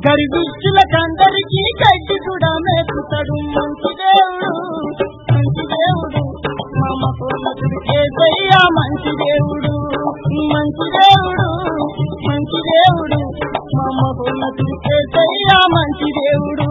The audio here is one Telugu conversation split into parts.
గరిబిచ్చులకందరికీ గడ్డి కూడా మేపుతాడు మంచి దేవుడు మంచి దేవుడు మమ పూర్ణకుడు కేసయ్య మంచి దేవుడు మంచి దేవుడు మంచి దేవుడు మమ పూర్ణకుడు కేసయ్య మంచి దేవుడు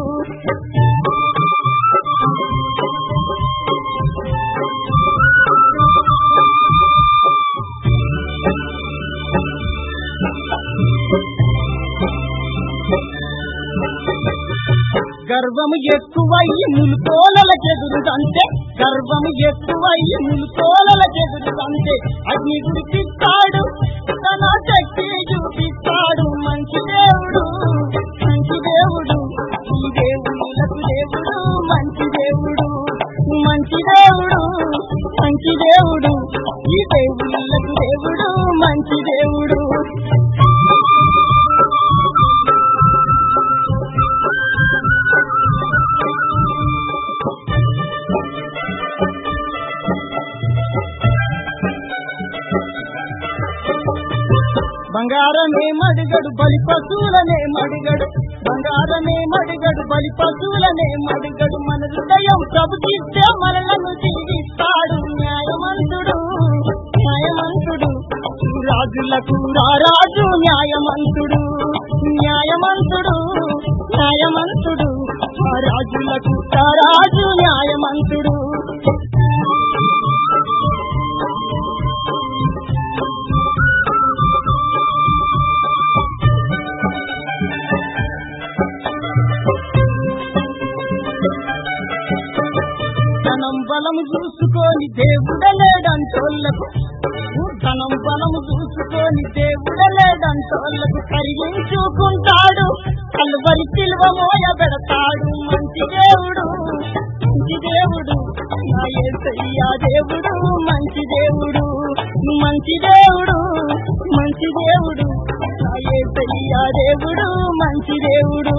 గర్వము ఎక్కువయ్యి ములుకోలకెదురుదంటే గర్వము ఎక్కువయ్యి ములుకోలకెదురుదంటే అగ్ని గుడిపిస్తాడు తన శక్తి చూపిస్తాడు మంచి దేవుడు మంచి దేవుడు ఈ దేవుడులకు దేవుడు మంచి దేవుడు మంచి దేవుడు మంచి దేవుడు ఈ దేవుళ్ళకు దేవుడు మంచి దేవుడు బంగారమే మడిగడు బలి పశువులనే మడిగడు బంగారమే మడిగడు బలి పశువులనే మడిగడు మన హృదయం ప్రభుకిస్తే మనలను జీవిస్తాడు న్యాయమంతుడు న్యాయమంతుడు రాజులకు రారాజు న్యాయమంతుడు న్యాయమంతుడు న్యాయమంతుడు ఆ రాజులకు రారాజు న్యాయమంతుడు ధనం బలము చూసుకొని దేవుడలేడంటోళ్లకు ధనం బలము చూసుకొని దేవుడలేడంటోళ్లకు కరిగించుకుంటాడు కలువరి పిలువ మోయ పెడతాడు మంచి దేవుడు మంచి దేవుడు నా యేసయ్యా దేవుడు మంచి దేవుడు మంచి దేవుడు మంచి దేవుడు నా యేసయ్యా దేవుడు మంచి దేవుడు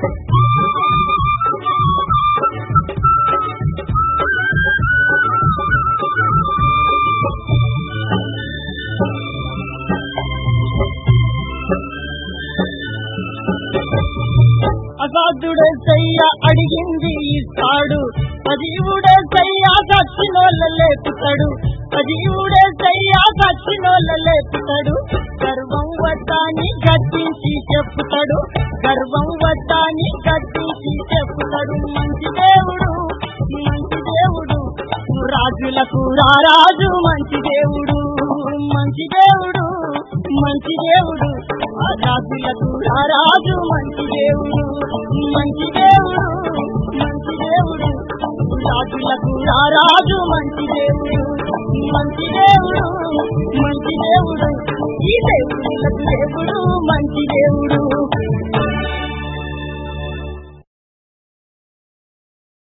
అసాధుడే సయ్య అడిగింది ఇస్తాడు సజీవుడే సయ్య సచ్చినోళ్ళ లేపుతాడు సజీవుడే సయ్య సచ్చినోళ్ళ లేపుతాడు గర్వం వద్దాని గట్టించి చెప్పుతాడు గర్వం వద్దాని గట్టించి చెప్పుతాడు మంచి దేవుడు మంచి దేవుడు రాజులకు రారాజు మంచి దేవుడు మంచి దేవుడు మంచి దేవుడు ఆ రాజులకు రారాజు మంచి దేవుడు మంచి దేవుడు మంచి దేవుడు రాజులకు రారాజు మంచి దేవుడు మంచి దేవుడు మంచి దేవుడు ఈ దేవుడులకు దేవుడు మంచి దేవుడు